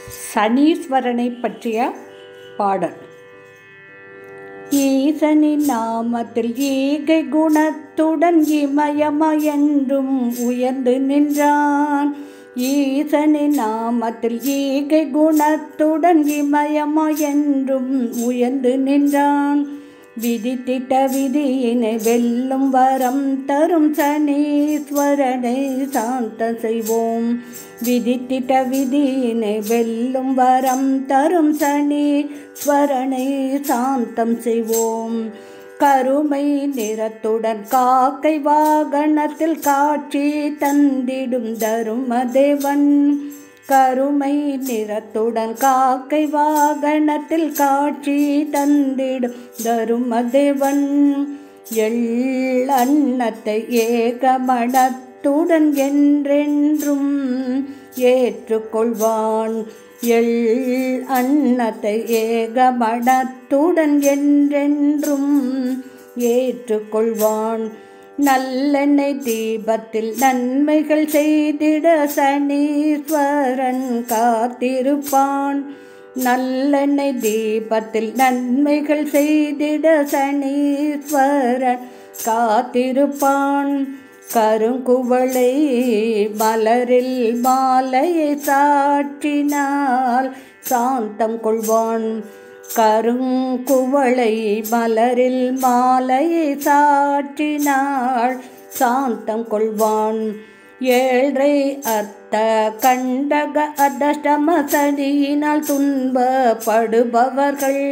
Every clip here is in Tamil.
சனீஸ்வரனை பற்றிய பாடல் ஈசனின் நாமத்தில் ஈகை குணத்துடன் இமயமயன்றும் உயர்ந்து நின்றான் ஈசனின் நாமத்தில் ஈகை குணத்துடன் இமயமயன்றும் உயர்ந்து நின்றான் விதித்திட்ட விதியினை வெல்லும் வரம் தரும் சனீஸ்வரனை சாந்த செய்வோம் விதித்திட்ட விதியினை வெல்லும் வரம் தரும் சனீஸ்வரனை சாந்தம் செய்வோம் கருமை நிறத்துடன் காக்கை வாகனத்தில் காட்சி தந்திடும் தருமதேவன் கருமை நிறத்துடன் காக்கை வாகனத்தில் காட்சி தந்திடும் தருமதேவன் எள் அன்னத்தை ஏகமனத்துடன் என்றென்றும் ஏற்றுக்கொள்வான் எள் அன்னத்தை ஏகமனத்துடன் என்றென்றும் ஏற்றுக்கொள்வான் நல்லெண்ணெய் தீபத்தில் நன்மைகள் செய்திட சனீஸ்வரன் காத்திருப்பான் நல்லெண்ணெய் தீபத்தில் நன்மைகள் செய்திட சனீஸ்வரன் காத்திருப்பான் கருங்குவளை மலரில் மாலையை சாற்றினால் சாந்தம் கொள்வான் கருங்குவளை மலரில் மாலையை சாற்றினாள் சாந்தம் கொள்வான் ஏழை அர்த்த கண்டக அதஷ்டம சனியினால் துன்பப்படுபவர்கள்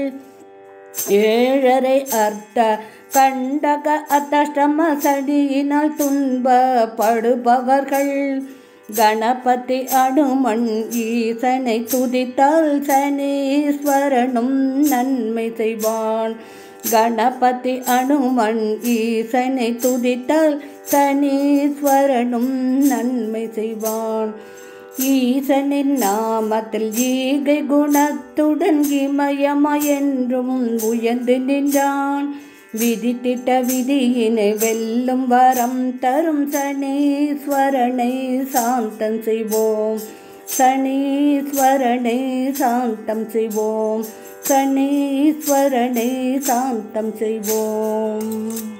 ஏழரை அர்த்த கண்டக அதஷ்டம சனியினால் துன்பப்படுபவர்கள் கணபதி அனுமன் ஈசனை துதித்தால் சனீஸ்வரனும் நன்மை செய்வான் கணபதி அனுமன் ஈசனை துதித்தால் சனீஸ்வரனும் நன்மை செய்வான் ஈசனின் நாமத்தில் ஈகை குணத்துடன் இமயமயென்றும் உயர்ந்து நின்றான் விதித்திட்ட விதியினை வெல்லும் வரம் தரும் சனீஸ்வரனை சாந்தம் செய்வோம் சனீஸ்வரனை சாந்தம் செய்வோம் சனீஸ்வரனை சாந்தம் செய்வோம்